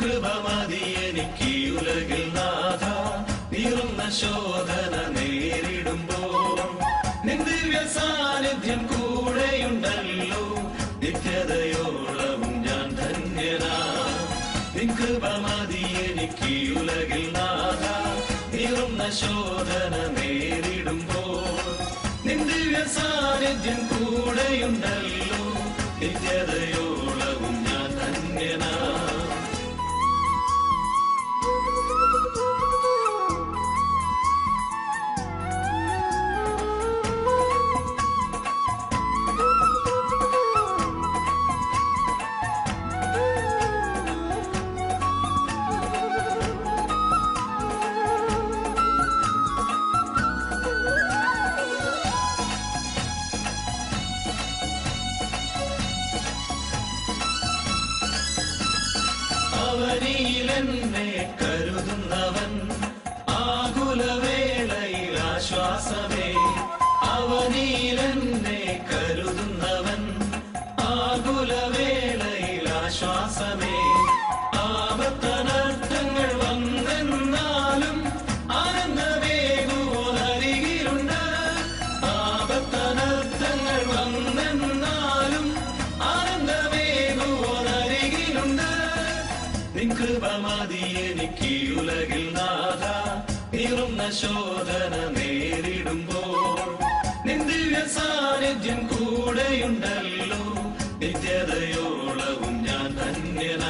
കൃപ മതി എനിക്ക് ഈ ഉലകിൽ നാഥ നീറുന്ന ശോധന നേരിടുമ്പോൾ നിൻ ദിവ്യ സാന്നിധ്യം കൂടെയുണ്ടല്ലോ നിത്യതയോളവും ഞാൻ ധന്യനാ നിൻ കൃപ മതി എനിക്ക് ഈ ഉലകിൽ നാഥ നീറുന്ന ശോധന നേരിടുമ്പോൾ നിൻ ദിവ്യ സാന്നിധ്യം കൂടെയുണ്ടല്ലോ നിത്യതയോളവും ഞാൻ ധന്യനാ അവനിലെന്നെ കരുതുന്നവൻ ആകുലവേളയിൽ ആശ്വാസമേ അവനിലെന്നെ കരുതുന്നവൻ ആകുലവേളയിൽ ആശ്വാസമേ ആപത്തനർത്ഥങ്ങൾ വന്നെന്നാലും ആനന്ദവേഗുവരികിലുണ്ട് ആപത്തനർത്ഥങ്ങൾ വന്നെന്നാലും ആനന്ദവേഗുവരികിലുണ്ട് നിൻ കൃപ മതി എനിക്ക് ഈ ഉലകിൽ നാഥ നീറുന്ന ശോധന നേരിടുമ്പോൾ നിൻ ദിവ്യ സാന്നിധ്യം കൂടെയുണ്ടല്ലോ നിത്യതയോളവും ഞാൻ ധന്യനാ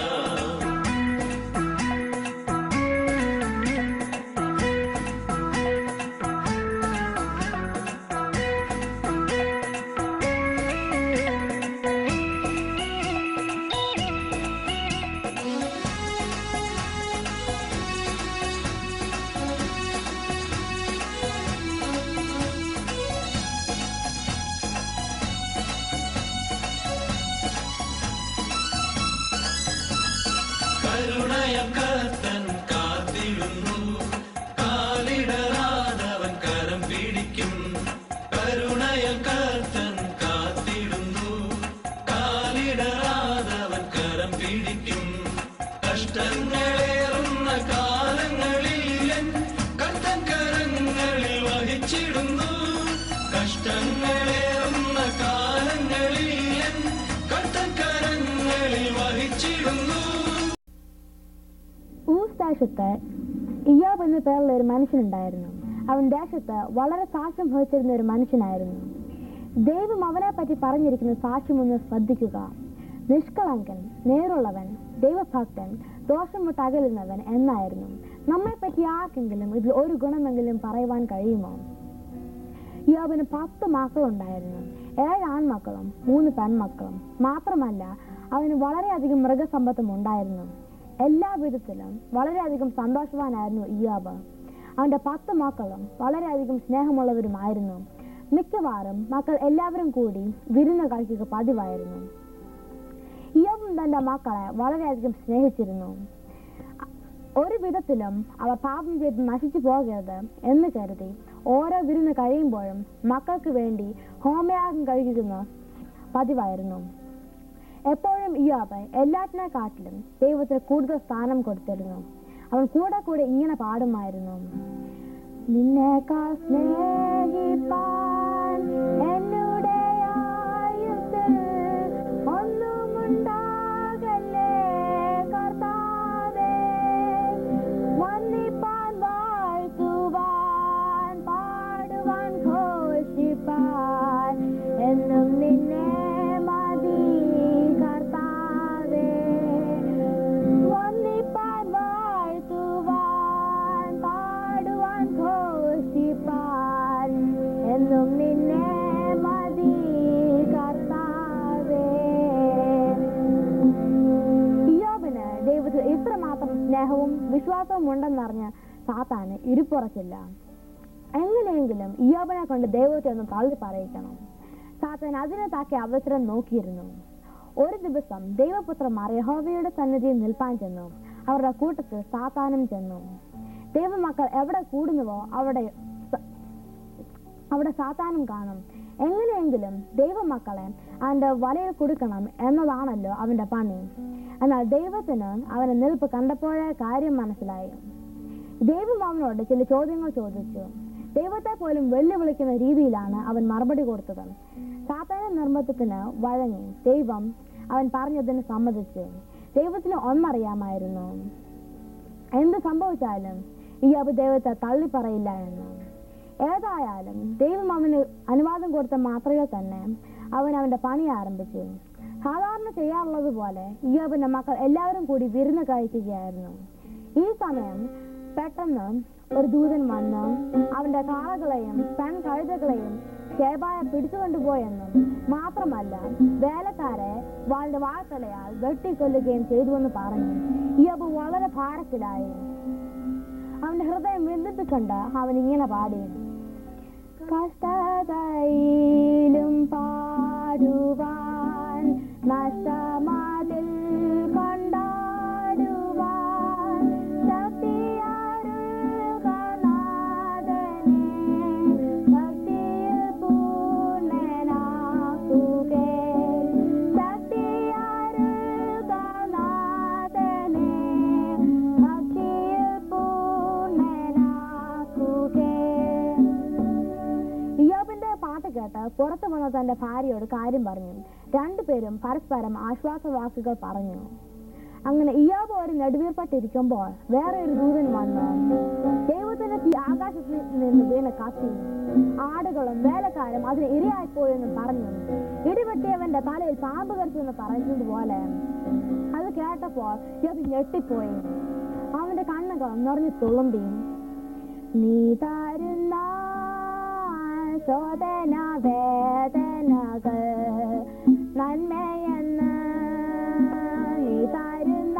കരുണയം കർത്തൻ കാത്തിടുന്നു കാലിടറാതവൻ കരം പിടിക്കും കരുണയം കർത്തൻ കാത്തിടുന്നു കാലിടറാതവൻ കരം പിടിക്കും കഷ്ടങ്ങളേറുന്ന കാലങ്ങളിൽ എൻ കർത്തൻ കരങ്ങളിൽ വഹിച്ചിടുന്നു കഷ്ടങ്ങളേറുന്ന കാലങ്ങളിൽ എൻ കർത്തൻ കരങ്ങളിൽ വഹിച്ചിടുന്നു ഊസ് ദേശത്ത് ഇയാബ് എന്ന പേരുള്ള ഒരു മനുഷ്യനുണ്ടായിരുന്നു അവൻ ദേശത്ത് വളരെ സാക്ഷ്യം വഹിച്ചിരുന്ന ഒരു മനുഷ്യനായിരുന്നു ദൈവം അവനെ പറ്റി പറഞ്ഞിരിക്കുന്ന സാക്ഷ്യമൊന്ന് ശ്രദ്ധിക്കുക നിഷ്കളങ്കൻ നേരുള്ളവൻ ദൈവഭക്തൻ ദോഷം വിട്ട് അകലുന്നവൻ എന്നായിരുന്നു നമ്മെ പറ്റി ആർക്കെങ്കിലും ഇതിൽ ഒരു ഗുണമെങ്കിലും പറയുവാൻ കഴിയുമോ യോബിന് പത്ത് മക്കളുണ്ടായിരുന്നു ഏഴ് ആൺമക്കളും മൂന്ന് പെൺമക്കളും മാത്രമല്ല അവന് വളരെയധികം മൃഗസമ്പത്തും ഉണ്ടായിരുന്നു എല്ലാ വിധത്തിലും വളരെയധികം സന്തോഷവാനായിരുന്നു ഇയാബ് അവന്റെ പത്ത് മക്കളും വളരെയധികം സ്നേഹമുള്ളവരുമായിരുന്നു മിക്കവാറും മക്കൾ എല്ലാവരും കൂടി വിരുന്ന് കഴിക്കുക പതിവായിരുന്നു ഇയാബും തന്റെ മക്കളെ വളരെയധികം സ്നേഹിച്ചിരുന്നു ഒരു വിധത്തിലും അവ പാപം ചെയ്ത് നശിച്ചു പോകരുത് എന്ന് കരുതി ഓരോ വിരുന്ന് കഴിയുമ്പോഴും മക്കൾക്ക് വേണ്ടി ഹോമയാഗം കഴിക്കുന്ന പതിവായിരുന്നു എപ്പോഴും ഇയാബ് എല്ലാറ്റിനെക്കാട്ടിലും ദൈവത്തിന് കൂടുതൽ സ്ഥാനം കൊടുത്തിരുന്നു അവൻ കൂടെ കൂടെ ഇങ്ങനെ പാടുമായിരുന്നു നിന്നേക്കാൾ സ്നേഹിപ്പാൻ എന്നുടെ ആയുസ്സിൽ ഒന്നുമുണ്ടാകല്ലേ കർത്താവേ വന്ദിപ്പാൻ വാഴ്ത്തുവാൻ പാടുവാൻ ഘോഷിപ്പാൻ എന്നും നിന്നെ മതി കർത്താവേ വന്ദിപ്പാൻ വാഴ്ത്തുവാൻ പാടുവാൻ ഘോഷിപ്പാൻ എന്നും നിന്നെ മതി കർത്താവേ ഇയോബിന് ദൈവത്തിൽ ഇത്രമാത്രം സ്നേഹവും വിശ്വാസവും ഉണ്ടെന്നറിഞ്ഞ് സാത്താന് ഇരുപ്പുറച്ചില്ല എങ്ങനെയെങ്കിലും ഇയോബിനെ കൊണ്ട് ദൈവത്തെ ഒന്ന് തള്ളി പറയിക്കണം സാത്താൻ അതിനെ താക്കിയ അവസരം നോക്കിയിരുന്നു ഒരു ദിവസം ദൈവപുത്രന്മാർ യഹോവയുടെ സന്നിധിയിൽ നിൽപ്പാൻ ചെന്നു അവരുടെ കൂട്ടത്തിൽ സാത്താനും ചെന്നു ദൈവമക്കൾ എവിടെ കൂടുന്നുവോ അവിടെ സ- അവിടെ സാത്താനും കാണും എങ്ങനെയെങ്കിലും ദൈവമക്കളെ അവന്റെ വലയിൽ കൊടുക്കണം എന്നതാണല്ലോ അവന്റെ പണി എന്നാൽ ദൈവത്തിന് അവന്റെ നിൽപ്പ് കണ്ടപ്പോഴേ കാര്യം മനസ്സിലായി ദൈവം അവനോട് ചില ചോദ്യങ്ങൾ ചോദിച്ചു ദൈവത്തെ പോലും വെല്ലുവിളിക്കുന്ന രീതിയിലാണ് അവൻ മറുപടി കൊടുത്തത് സാത്താന നിർബന്ധത്തിന് വഴങ്ങി ദൈവം അവൻ പറഞ്ഞതിന് സമ്മതിച്ചു ദൈവത്തിന് ഒന്നറിയാമായിരുന്നു എന്ത് സംഭവിച്ചാലും ഈ അബ് ദൈവത്തെ തള്ളി പറയില്ല എന്ന് ഏതായാലും ദൈവം അവന് അനുവാദം കൊടുത്ത മാത്രമേ തന്നെ അവൻ അവന്റെ പണി ആരംഭിച്ചു സാധാരണ ചെയ്യാറുള്ളത് പോലെ ഇയോബിന്റെ മക്കൾ എല്ലാവരും കൂടി വിരുന്ന് കഴിക്കുകയായിരുന്നു ഈ സമയം പെട്ടെന്ന് ഒരു ദൂതൻ വന്ന് അവന്റെ കാളകളെയും പെൺ കഴുതകളെയും ശേബായ പിടിച്ചുകൊണ്ടുപോയെന്നും മാത്രമല്ല വേലക്കാരെ വാളുടെ വാഴത്തലയാൽ വെട്ടിക്കൊല്ലുകയും ചെയ്തുവെന്ന് പറഞ്ഞു ഇയബ് വളരെ ഭാരത്തിലായി അവന്റെ ഹൃദയം വെന്തിട്ടുകൊണ്ട് അവൻ ഇങ്ങനെ പാടി കഷ്ടതയിലും പാടുവാൻ നഷ്ടമാതിൽ കൊണ്ടാടുവാൻ ശക്തിയാരുക നാഥനെ ഭക്തിയിൽ പൂർണ്ണനാക്കുകേ ശക്തിയാരുക നാഥനെ ഭക്തിയിൽ പൂർണ്ണനാക്കുകേ ഇയോബിന്റെ പാട്ട് കേട്ട് പുറത്തു വന്ന തന്റെ ഭാര്യയോട് കാര്യം പറഞ്ഞു രണ്ടുപേരും പരസ്പരം ആശ്വാസവാക്കുകൾ പറഞ്ഞു അങ്ങനെ ഇയോബ് ഒരു നെടുവീർപ്പെട്ടിരിക്കുമ്പോൾ വേറെ ഒരു ദൂതൻ വന്നു ദൈവത്തിന്റെ തീ ആകാശത്തിൽ നിന്ന് വീണ് കത്തി ആടുകളും വേലക്കാരും അതിന് ഇരയായിപ്പോയെന്ന് പറഞ്ഞു ഇടിവെട്ടിയവന്റെ തലയിൽ പാമ്പ് കടിച്ചു എന്ന് പറയുന്നത് പോലെ അത് കേട്ടപ്പോൾ ഇയോബ് ഞെട്ടിപ്പോയി അവന്റെ കണ്ണുകൾ നിറഞ്ഞു തുളുമ്പി നീ തരുന്ന ശോധന വേദനകൾ നന്മയെന്ന് നീ തരുന്ന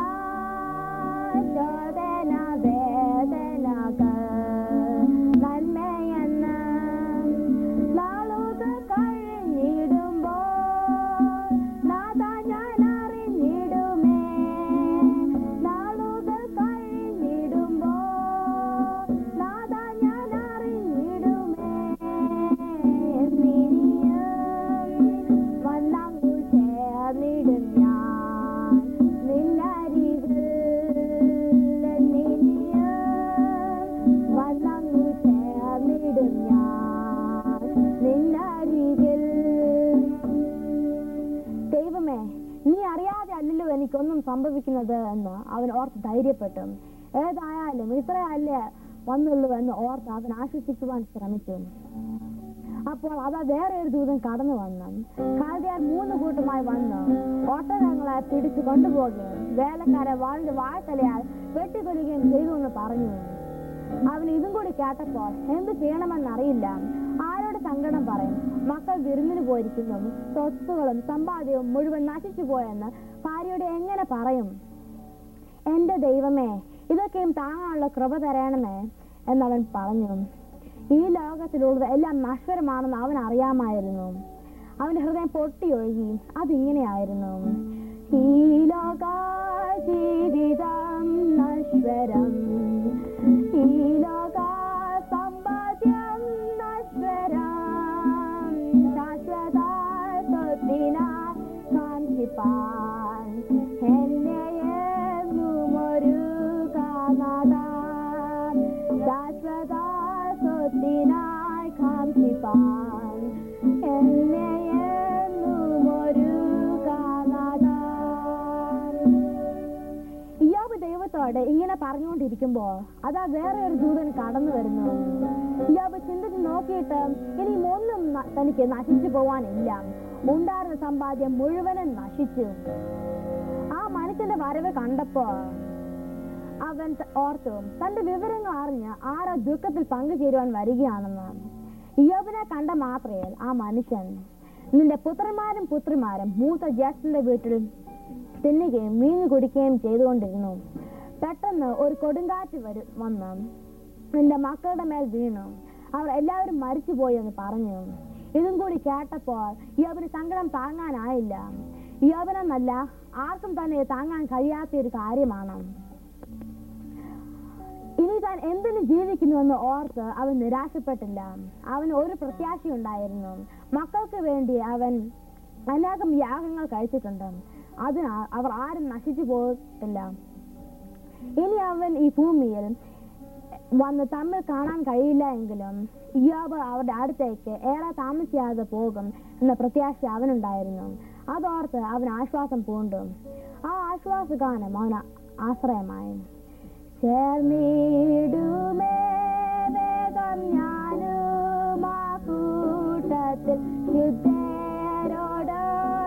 ശോധന വേദനകൾ നന്മയെന്ന് നാളുകൾ കഴിഞ്ഞിടുമ്പോൾ നാഥ ഞാൻ അറിഞ്ഞിടുമേ നാളുകൾ കഴിഞ്ഞിടുമ്പോൾ നാഥ ഞാൻ അറിഞ്ഞിടുമേ നിനിയും വന്നങ്ങു ചേർന്നിടും ഞാൻ നിന്നരികിൽ നിനിയും വന്നങ്ങു ചേർന്നിടും ഞാൻ നിന്നരികിൽ ദൈവമേ നീ അറിയാതെ അല്ലല്ലോ എനിക്കൊന്നും സംഭവിക്കുന്നത് എന്ന് അവൻ ഓർത്ത് ധൈര്യപ്പെട്ടു ഏതായാലും ഇത്രയല്ലേ വന്നുള്ളൂ എന്ന് ഓർത്ത് അവൻ ആശ്വസിക്കുവാൻ ശ്രമിച്ചു അപ്പോൾ അതാ വേറെ ഒരു ദൂതൻ കടന്നു വന്നു കാൽദിയാർ മൂന്ന് കൂട്ടമായി വന്നു ഒട്ടകങ്ങളെ പിടിച്ചു കൊണ്ടുപോകുകയും വേലക്കാരെ വാളിന്റെ വാഴത്തലയാൽ വെട്ടിക്കൊല്ലുകയും ചെയ്തു എന്ന് പറഞ്ഞു അവൻ ഇതും കൂടി കേട്ടപ്പോൾ എന്ത് ചെയ്യണമെന്നറിയില്ല ആരോട് സങ്കടം പറയും മക്കൾ വിരുന്നിന് പോയിരിക്കുന്നു സ്വത്തുകളും സമ്പാദ്യവും മുഴുവൻ നശിച്ചു പോയെന്ന് ഭാര്യയോട് എങ്ങനെ പറയും എന്റെ ദൈവമേ ഇതൊക്കെയും താങ്ങാനുള്ള കൃപ തരണമേ എന്നവൻ പറഞ്ഞു ഈ ലോകത്തിലുള്ളത് എല്ലാം നശ്വരമാണെന്ന് അവൻ അറിയാമായിരുന്നു അവന്റെ ഹൃദയം പൊട്ടിയൊഴുകി അതിങ്ങനെയായിരുന്നു ഈ ലോക ജീവിതം നശ്വരം ഈ ലോക സമ്പാദ്യം നശ്വരം ശാശ്വത സ്വത്തിനായി കാഞ്ചിപ്പാൻ എന്നെയെന്നുമൊരു കാണാതാൻ ശാശ്വത സ്വത്തിനായി കാഞ്ചിപ്പാൻ എന്നെയെന്നുമൊരു കാണാതാൻ ഇയാബ് ദൈവത്തോട് ഇങ്ങനെ പറഞ്ഞുകൊണ്ടിരിക്കുമ്പോൾ അതാ വേറെ ഒരു ദൂതൻ കടന്നു വരുന്നു ഇയാബ് ചിന്തിച്ച് നോക്കിയിട്ട് ഇനി ഒന്നും ന- തനിക്ക് നശിച്ചു പോവാനില്ല ഉണ്ടായിരുന്ന സമ്പാദ്യം മുഴുവനും നശിച്ചു ആ മനുഷ്യന്റെ വരവ് കണ്ടപ്പോ അവൻ ത- ഓർത്തു തന്റെ വിവരങ്ങൾ അറിഞ്ഞ് ആരോ ദുഃഖത്തിൽ പങ്കുചേരുവാൻ വരികയാണെന്ന് ഇയോബിനെ കണ്ട മാത്രയിൽ ആ മനുഷ്യൻ നിന്റെ പുത്രന്മാരും പുത്രിമാരും മൂത്ത ജ്യേഷ്ഠന്റെ വീട്ടിൽ തിന്നുകയും വീഞ്ഞു കുടിക്കുകയും ചെയ്തുകൊണ്ടിരുന്നു പെട്ടെന്ന് ഒരു കൊടുങ്കാറ്റ് വരു വന്ന് നിന്റെ മക്കളുടെ മേൽ വീണു അവർ എല്ലാവരും മരിച്ചുപോയി എന്ന് പറഞ്ഞു ഇതും കൂടി കേട്ടപ്പോൾ യോബിന് സങ്കടം താങ്ങാനായില്ല യോബനെന്നല്ല ആർക്കും തന്നെ ഇത് താങ്ങാൻ കഴിയാത്ത ഒരു കാര്യമാണ് ഇനി താൻ താൻ എന്തിനു ജീവിക്കുന്നുവെന്ന് ഓർത്ത് അവൻ നിരാശപ്പെട്ടില്ല അവന് ഒരു പ്രത്യാശയുണ്ടായിരുന്നു മക്കൾക്ക് വേണ്ടി അവൻ അനേകം യാഗങ്ങൾ കഴിച്ചിട്ടുണ്ട് അതിനാൽ അവർ ആരും നശിച്ചു പോയിട്ടില്ല ഇനി അവൻ ഈ ഭൂമിയിൽ വന്ന് തമ്മിൽ കാണാൻ കഴിയില്ല എങ്കിലും ഇയാബ് അവരുടെ അടുത്തേക്ക് ഏറെ താമസിയാതെ പോകും എന്ന പ്രത്യാശ അവനുണ്ടായിരുന്നു അതോർത്ത് അവൻ ആശ്വാസം പൂണ്ടു ആ ആശ്വാസഗാനം അവന് ആശ്രയമായി ചേർന്നിടുമേ വേഗം ഞാനും ആ കൂട്ടത്തിൽ ശുദ്ധരോട്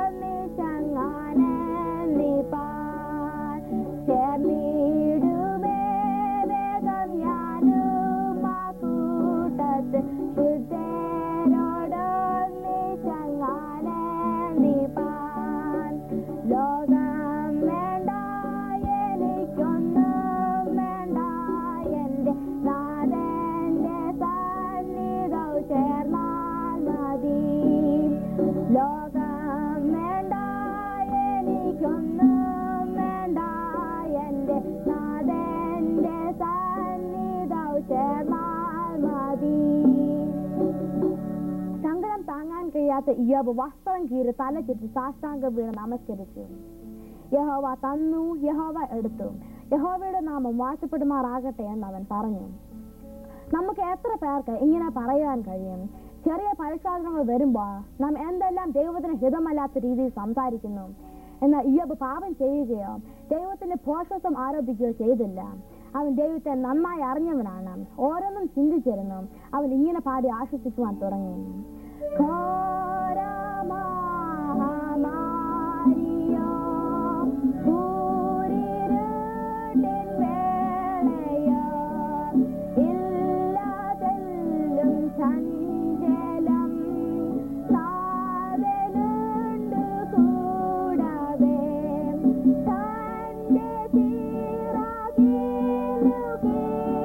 നിശങ്ങാനന്ദിപ്പാൻ ചേർന്നിടുമേ വേഗം ഞാനും ആ കൂട്ടത്തിൽ ശുദ്ധരോട് നിശങ്ങാനന്ദിപ്പാൻ ലോകം വേണ്ട എനിക്കൊന്നും വേണ്ട എൻ്റെ നാഥൻ്റെ സന്നിധം ചേർന്നാൽ മതി ലോകം വേണ്ട എനിക്കൊന്നും വേണ്ട എൻ്റെ നാഥൻ്റെ സന്നിധം ചേർന്നാൽ മതി സങ്കടം താങ്ങാൻ കഴിയാത്ത ഇയാബ് വസ്ത്രം കീറി തല ചുറ്റി സാഷ്ടാംഗ വീണ് നമസ്കരിച്ചു യഹോവ തന്നു യഹോവ എടുത്തു യഹോവയുടെ നാമം വാഴ്ചപ്പെടുമാറാകട്ടെ എന്ന് അവൻ പറഞ്ഞു നമുക്ക് എത്ര പേർക്ക് ഇങ്ങനെ പറയാൻ കഴിയും ചെറിയ പരിശോധനകൾ വരുമ്പോൾ നാം എന്തെല്ലാം ദൈവത്തിന് ഹിതമല്ലാത്ത രീതിയിൽ സംസാരിക്കുന്നു എന്നാൽ ഇയ്യോബ് പാപം ചെയ്യുകയോ ദൈവത്തിന്റെ ഭോഷത്വം ആരോപിക്കുകയോ ചെയ്തില്ല അവൻ ദൈവത്തെ നന്നായി അറിഞ്ഞവനാണ് ഓരോന്നും ചിന്തിച്ചിരുന്നു അവൻ ഇങ്ങനെ പാടി ആശ്വസിക്കുവാൻ തുടങ്ങി ഘോരമഹാമാരിയോ, കൂരിരുട്ടിൻ വേളയോ, ഇല്ലാതെല്ലും ചഞ്ചലം സാധനുണ്ട് കൂടവേ തന്റെ ചിറകിലുകി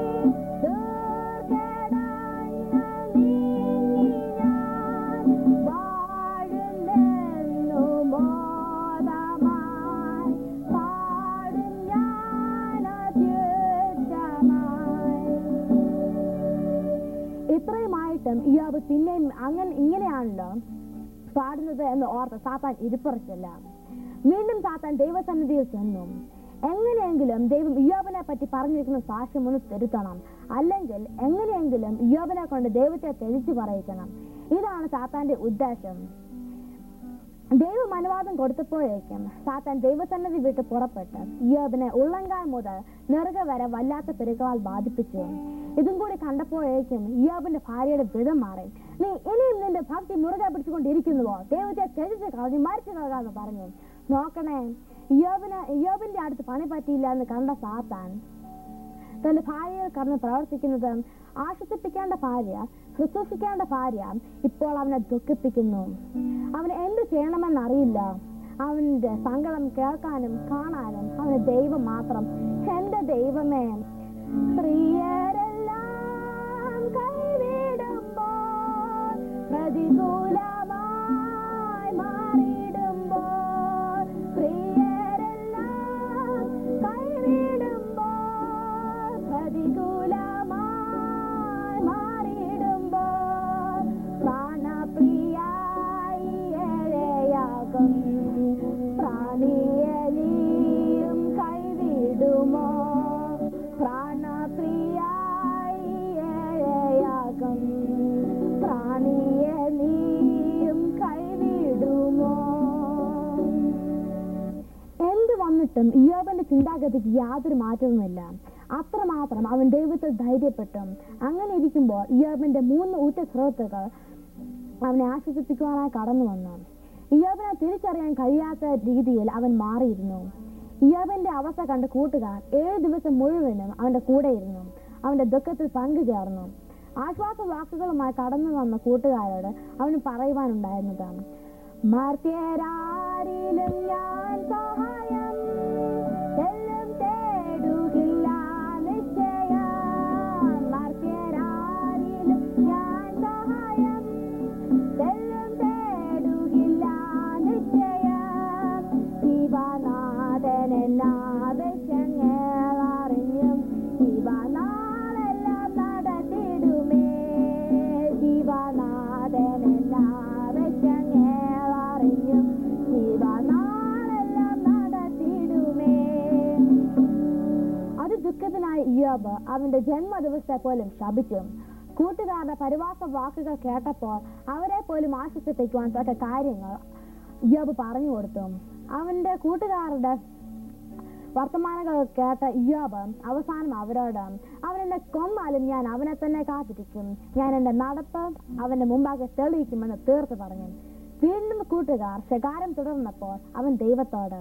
ദുർഘടങ്ങൾ നീങ്ങി ഞാൻ വാഴുന്നെന്നു മോദമായി പാടും ഞാൻ അത്യുച്ചമായി ഇത്രയുമായിട്ടും ഇയാബ് പിന്നെയും അങ്ങനെ ഇങ്ങനെയാണല്ലോ പാടുന്നത് എന്ന് ഓർത്ത് സാത്താൻ ഇരിപ്പുറച്ചില്ല വീണ്ടും സാത്താൻ ദൈവസന്നിധിയിൽ ചെന്നു എങ്ങനെയെങ്കിലും ദൈവം ഇയോബിനെ പറ്റി പറഞ്ഞിരിക്കുന്ന സാക്ഷ്യം ഒന്ന് തിരുത്തണം അല്ലെങ്കിൽ എങ്ങനെയെങ്കിലും ഇയോബിനെ കൊണ്ട് ദൈവത്തെ തെളിച്ചു പറയിക്കണം ഇതാണ് സാത്താന്റെ ഉദ്ദേശം ദൈവം അനുവാദം കൊടുത്തപ്പോഴേക്കും സാത്താൻ ദൈവസന്നിധി വിട്ട് പുറപ്പെട്ട് ഇയോബിനെ ഉള്ളങ്കാൽ മുതൽ നെറുക വരെ വല്ലാത്ത പെരുകളാൽ ബാധിപ്പിച്ചു ഇതും കൂടി കണ്ടപ്പോഴേക്കും ഇയോബിന്റെ ഭാര്യയുടെ വ്രതം മാറി നീ ഇനിയും നിന്റെ ഭക്തി മുറുകെ പിടിച്ചുകൊണ്ടിരിക്കുന്നുവോ ദൈവത്തെ ത്യജിച്ച് കളഞ്ഞ് മരിച്ചു കളകാന്ന് പറഞ്ഞു നോക്കണേ ഇയോബിന് ഇയോബിന്റെ അടുത്ത് പണി പറ്റിയില്ല എന്ന് കണ്ട സാത്താൻ തന്റെ ഭാര്യയിൽ കടന്ന് പ്രവർത്തിക്കുന്നത് ആശ്വസിപ്പിക്കേണ്ട ഭാര്യ ശുശ്രൂഷിക്കേണ്ട ഭാര്യ ഇപ്പോൾ അവനെ ദുഃഖിപ്പിക്കുന്നു അവന് എന്ത് ചെയ്യണമെന്നറിയില്ല അവന്റെ സങ്കടം കേൾക്കാനും കാണാനും അവന് ദൈവം മാത്രം എന്റെ ദൈവമേ സ്ത്രീയരെല്ലാം കൈവിടുമ്പോൾ പ്രതികൂലമായി മാറിയിടുമ്പോൾ സ്ത്രീയരെല്ലാം കൈവിടുമ്പോൾ പ്രതികൂലമായി മാറിയിടുമ്പോൾ പ്രാണപ്രിയായി ഏഴയാകും പ്രാണിയലിയും കൈവിടുമോ പ്രാണപ്രിയായി ഏഴയാകും പ്രാണിയലിയും കൈവിടുമോ എന്ത് വന്നിട്ടും ഇയോബന്റെ ചിന്താഗതിക്ക് യാതൊരു മാറ്റവുമില്ല അത്രമാത്രം അവൻ ദൈവത്തിൽ ധൈര്യപ്പെട്ടു അങ്ങനെ ഇരിക്കുമ്പോൾ ഇയോബിന്റെ മൂന്ന് ഊറ്റ സുഹൃത്തുക്കൾ അവനെ ആശ്വസിപ്പിക്കുവാനായി കടന്നു വന്നു ഇയോബിനെ തിരിച്ചറിയാൻ കഴിയാത്ത രീതിയിൽ അവൻ മാറിയിരുന്നു ഇയോബിന്റെ അവസ്ഥ കണ്ട് കൂട്ടുകാർ ഏഴ് ദിവസം മുഴുവനും അവന്റെ കൂടെ ഇരുന്നു അവന്റെ ദുഃഖത്തിൽ പങ്കുചേർന്നു ആശ്വാസ വാക്കുകളുമായി കടന്നു വന്ന കൂട്ടുകാരോട് അവന് പറയുവാനുണ്ടായിരുന്നതാണ് മർത്യരാരിലും ഞാൻ സഹായം എല്ലാം തേടുകില്ല നിശ്ചയം മർത്യരാരിലും ഞാൻ സഹായം എല്ലാം തേടുകില്ല നിശ്ചയം ശിവനാഥൻ എന്നാവശ്യങ്ങൾ അറിഞ്ഞും ശിവനാളെ ഇയോബ് അവന്റെ ജന്മദിവസത്തെ പോലും ശപിച്ചു കൂട്ടുകാരുടെ പരിവാസ വാക്കുകൾ കേട്ടപ്പോൾ അവരെ പോലും ആശ്വസിപ്പിക്കുവാൻ തൊട്ട കാര്യങ്ങൾ ഇയോബ് പറഞ്ഞു കൊടുത്തു അവന്റെ കൂട്ടുകാരുടെ വർത്തമാനങ്ങൾ കേട്ട ഇയോബ് അവസാനം അവരോട് അവൻ എന്നെ കൊന്നാലും ഞാൻ അവനെ തന്നെ കാത്തിരിക്കും ഞാൻ എന്റെ നടപ്പ് അവന്റെ മുമ്പാകെ തെളിയിക്കുമെന്ന് തീർത്ത് പറഞ്ഞു വീണ്ടും കൂട്ടുകാർ ശകാരം തുടർന്നപ്പോൾ അവൻ ദൈവത്തോട്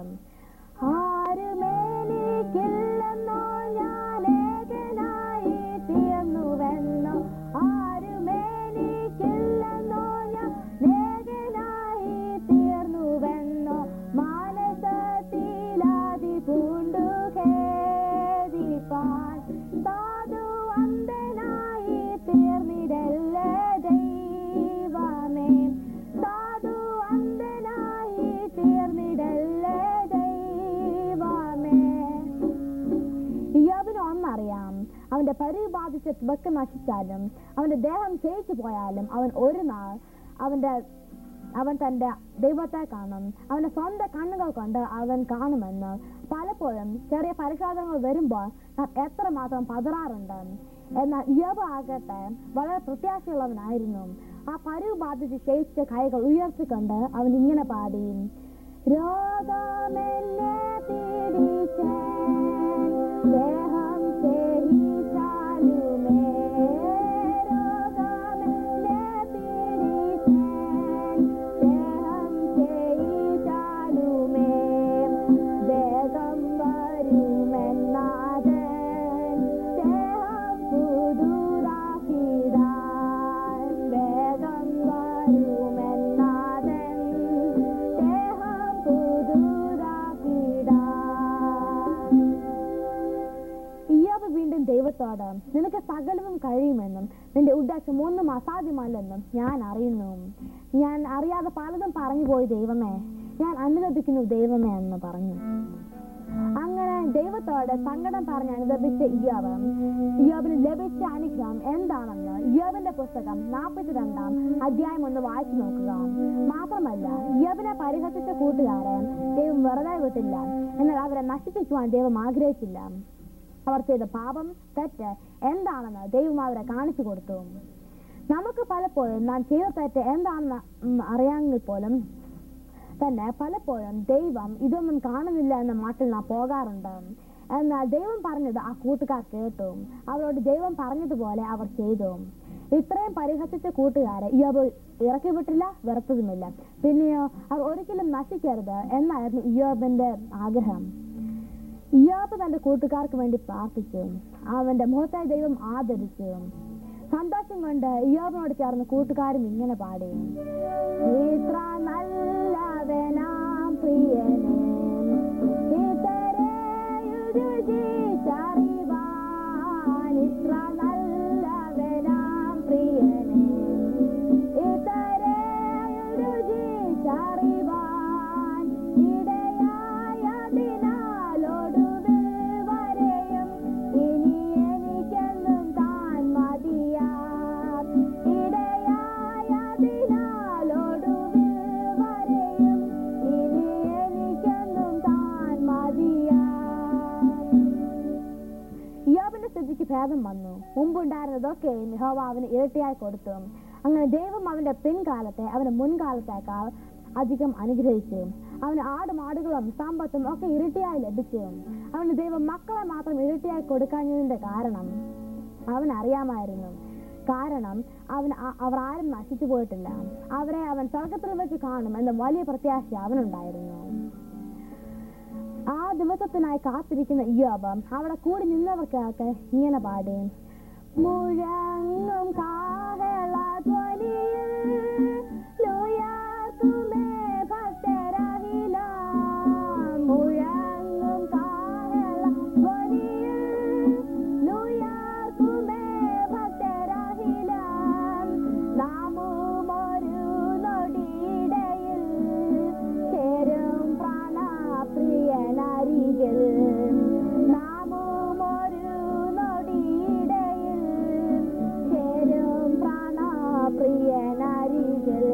ആരുമേനിക്കില്ലെന്നോ ഞാൻ ഏകനായി തീർന്നുവെന്നോ ആരുമേനിക്കില്ലെന്നോ ഞാൻ ഏകനായി തീർന്നുവെന്നോ മാനസത്തിലാതി പൂണ്ടു ഖേദിപ്പാൻ സാധു അന്ധനായി തീർന്നിടല്ല ദൈവമേ സാധു അന്ധനായി തീർന്നിടല്ല ദൈവമേ ഇയോബിന് ഒന്നറിയാം അവന്റെ പരി ബാധിച്ച ത്വക്ക് നശിച്ചാലും അവന്റെ ദേഹം ക്ഷയിച്ചു പോയാലും അവൻ ഒരു നാൾ അവന്റെ അവൻ തന്റെ ദൈവത്തെ കാണും അവന്റെ സ്വന്തം കണ്ണുകൾ കൊണ്ട് അവൻ കാണുമെന്ന് പലപ്പോഴും ചെറിയ പരിശോധനകൾ വരുമ്പോൾ നാം എത്രമാത്രം പതറാറുണ്ട് എന്നാൽ ഇയോബ് ആകട്ടെ വളരെ പ്രത്യാശയുള്ളവനായിരുന്നു ആ പരുവ് ബാധിച്ച് ക്ഷയിച്ച കൈകൾ ഉയർത്തിക്കൊണ്ട് അവൻ ഇങ്ങനെ പാടി രോഗമെന്നെ പീഡിച്ചേ ദേഹം ക്ഷയിച്ചാലുമേ രോഗമെന്നെ പീഡിച്ചേ ദേഹം ക്ഷയിച്ചാലുമേ വേഗം വരുമെന്നാഥൻ ദേഹം പുതുതാക്കിടാൻ വേഗം വരുമെന്നാഥൻ ദേഹം പുതുതാക്കിടാൻ ഇയ്യോബ് വീണ്ടും ദൈവത്തോട് നിനക്ക് സകലവും കഴിയുമെന്നും നിന്റെ ഉദ്ദേശം ഒന്നും അസാധ്യമല്ലെന്നും ഞാൻ അറിയുന്നു ഞാൻ അറിയാതെ പലതും പറഞ്ഞു പോയി ദൈവമേ ഞാൻ അനുദപിക്കുന്നു ദൈവമേ എന്ന് പറഞ്ഞു അങ്ങനെ ദൈവത്തോട് സങ്കടം പറഞ്ഞ് അനുദപിച്ച ഇയ്യോബ് ഇയ്യോബിന് ലഭിച്ച അനുഗ്രഹം എന്താണെന്ന് ഇയ്യോബിന്റെ പുസ്തകം നാൽപ്പത്തിരണ്ടാം അധ്യായം ഒന്ന് വായിച്ചു നോക്കുക മാത്രമല്ല ഇയ്യോബിനെ പരിഹസിച്ച കൂട്ടുകാരെ ദൈവം വെറുതെ വിട്ടില്ല എന്നാൽ അവരെ നശിപ്പിക്കുവാൻ ദൈവം ആഗ്രഹിച്ചില്ല അവർ ചെയ്ത പാപം തെറ്റ് എന്താണെന്ന് ദൈവം അവരെ കാണിച്ചു കൊടുത്തു നമുക്ക് പലപ്പോഴും നാം ചെയ്ത തെറ്റ് എന്താണെന്ന് ഉം, അറിയാമെങ്കിൽ പോലും തന്നെ പലപ്പോഴും ദൈവം ഇതൊന്നും കാണുന്നില്ല എന്ന മട്ടിൽ നാം പോകാറുണ്ട് എന്നാൽ ദൈവം പറഞ്ഞത് ആ കൂട്ടുകാർ കേട്ടു അവരോട് ദൈവം പറഞ്ഞതുപോലെ അവർ ചെയ്തു ഇത്രയും പരിഹസിച്ച കൂട്ടുകാരെ ഇയോബ് ഇറക്കി വിട്ടില്ല വെറുത്തതുമില്ല പിന്നെയോ അവർ ഒരിക്കലും നശിക്കരുത് എന്നായിരുന്നു ഇയോബിന്റെ ആഗ്രഹം ഇയാബ് തന്റെ കൂട്ടുകാർക്ക് വേണ്ടി പ്രാർത്ഥിച്ചു അവന്റെ മുഖത്തെ ദൈവം ആദരിച്ചു സന്തോഷം കൊണ്ട് ഇയാബിനോട് ചേർന്ന് കൂട്ടുകാരും ഇങ്ങനെ പാടി ഇത്ര നല്ലവനാം പ്രിയനെ ഇതരയുരുചിച്ചറിവാൻ ഇത്ര നല്ലവനാം പ്രിയനെ ഇതരയുരുചിച്ചറിവാൻ ഇടയായതിനാലൊടുവിൽ വരെയും ഇനി എനിക്കെന്നും താൻ മതിയാം ഇടയായതിനാലൊടുവിൽ വരെയും ഇനി എനിക്കെന്നും താൻ മതിയാം യോബിന്റെ സ്ഥിതിക്ക് ഭേദം വന്നു മുമ്പുണ്ടായിരുന്നതൊക്കെ യഹോവ അവന് ഇരട്ടിയായി കൊടുത്തു അങ്ങനെ ദൈവം അവന്റെ പിൻകാലത്തെ അവന്റെ മുൻകാലത്തേക്കാൾ അധികം അനുഗ്രഹിച്ചു അവന് ആടുമാടുകളും സമ്പത്തും ഒക്കെ ഇരട്ടിയായി ലഭിച്ചു അവന് ദൈവം മക്കളെ മാത്രം ഇരട്ടിയായി കൊടുക്കാഞ്ഞതിന്റെ കാരണം അവൻ അറിയാമായിരുന്നു കാരണം അവൻ ആ- അവർ ആരും നശിച്ചു പോയിട്ടില്ല അവരെ അവൻ സ്വർഗത്തിൽ വെച്ച് കാണും എന്ന വലിയ പ്രത്യാശ അവനുണ്ടായിരുന്നു ആ ദിവസത്തിനായി കാത്തിരിക്കുന്ന ഇയോബ് അവിടെ കൂടി നിന്നവർക്കൊക്കെ ഇങ്ങനെ പാടി മുഴങ്ങും കാഹള ധ്വനിയിൽ ലുയർത്തുമേ ഭക്തരഹില മുഴങ്ങും കാഹള ധ്വനിയിൽ ലുയർത്തുമേ ഭക്തരഹില നാമും ഒരു നൊടിയിടയിൽ ചേരും പ്രാണപ്രിയനരികിൽ നാമും ഒരു നൊടിയിടയിൽ ചേരും പ്രാണപ്രിയനരികിൽ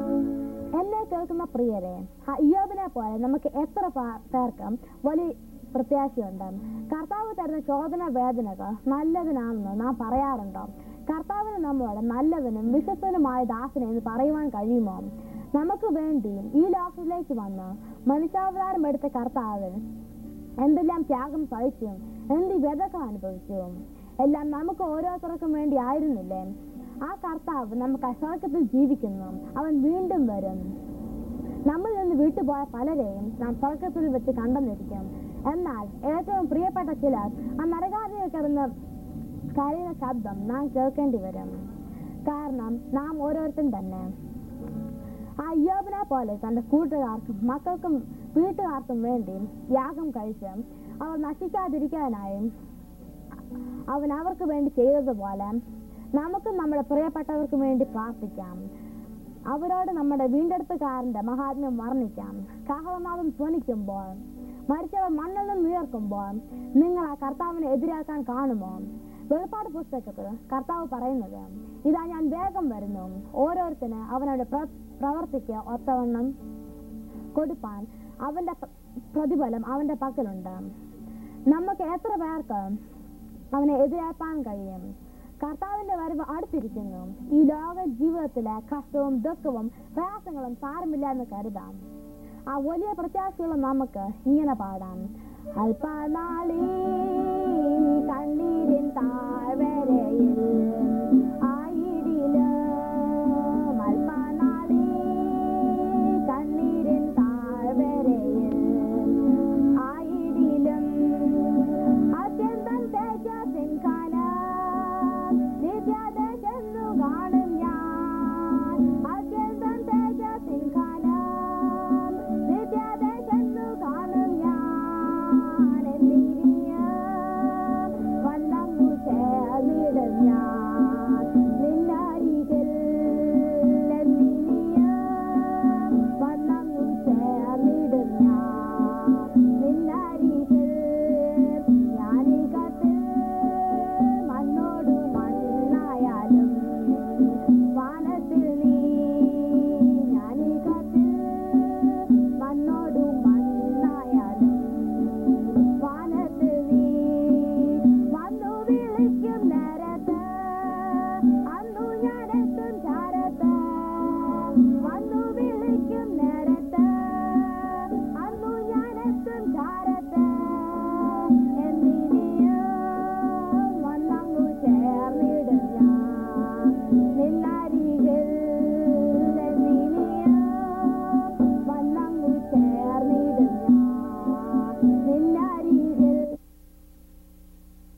എന്നെ കേൾക്കുന്ന പ്രിയരെ ആ ഇയോബിനെ പോലെ നമുക്ക് എത്ര പ- പേർക്ക് വലിയ പ്രത്യാശയുണ്ട് കർത്താവ് തരുന്ന ശോധന വേദനകൾ നല്ലതിനാണെന്ന് നാം പറയാറുണ്ടോ കർത്താവിന് നമ്മളോട് നല്ലവനും വിശ്വസ്തനുമായ ദാസനെ എന്ന് പറയുവാൻ കഴിയുമോ നമുക്ക് വേണ്ടി ഈ ലോകത്തിലേക്ക് വന്ന് മനുഷ്യാവതാരം എടുത്ത കർത്താവിന് എന്തെല്ലാം ത്യാഗം സഹിച്ചും എന്ത് വ്യതകൾ അനുഭവിച്ചു എല്ലാം നമുക്ക് ഓരോരുത്തർക്കും വേണ്ടി ആയിരുന്നില്ലേ ആ കർത്താവ് നമുക്ക് അസ്വർഗത്തിൽ ജീവിക്കുന്നു അവൻ വീണ്ടും വരും നമ്മൾ നിന്ന് വിട്ടുപോയ പലരെയും നാം സ്വർഗത്തിൽ വെച്ച് കണ്ടെന്നിരിക്കും എന്നാൽ ഏറ്റവും പ്രിയപ്പെട്ട ചിലർ ആ നരകാതിയിൽ കിടന്ന് കരയുന്ന ശബ്ദം നാം കേൾക്കേണ്ടി വരും കാരണം നാം ഓരോരുത്തരും തന്നെ ആ യോബിനെ പോലെ തന്റെ കൂട്ടുകാർക്കും മക്കൾക്കും വീട്ടുകാർക്കും വേണ്ടി യാഗം കഴിച്ച് അവർ നശിക്കാതിരിക്കാനായും അവൻ അവർക്ക് വേണ്ടി ചെയ്തതുപോലെ നമുക്കും നമ്മുടെ പ്രിയപ്പെട്ടവർക്ക് വേണ്ടി പ്രാർത്ഥിക്കാം അവരോട് നമ്മുടെ വീണ്ടെടുപ്പുകാരന്റെ മഹാത്മ്യം വർണ്ണിക്കാം കാഹളനാഥം ധ്വനിക്കുമ്പോൾ മരിച്ചവർ മണ്ണിൽ നിന്ന് ഉയർക്കുമ്പോൾ നിങ്ങൾ ആ കർത്താവിനെ എതിരാക്കാൻ കാണുമോ വെളിപ്പാട് പുസ്തകത്തിൽ കർത്താവ് പറയുന്നത് ഇതാ ഞാൻ വേഗം വരുന്നു ഓരോരുത്തന് അവനവരുടെ പ്ര- പ്രവർത്തിക്ക് ഒത്തവണ്ണം കൊടുപ്പാൻ അവന്റെ പ്ര- പ്രതിഫലം അവന്റെ പക്കലുണ്ട് നമുക്ക് എത്ര പേർക്ക് അവനെ എതിരേൽപ്പാൻ കഴിയും കർത്താവിന്റെ വരവ് അടുത്തിരിക്കുന്നു ഈ ലോക ജീവിതത്തിലെ കഷ്ടവും ദുഃഖവും പ്രയാസങ്ങളും സാരമില്ല എന്ന് കരുതാം ആ വലിയ പ്രത്യാശയുള്ള നമുക്ക് ഇങ്ങനെ പാടാം അല്പനാളീ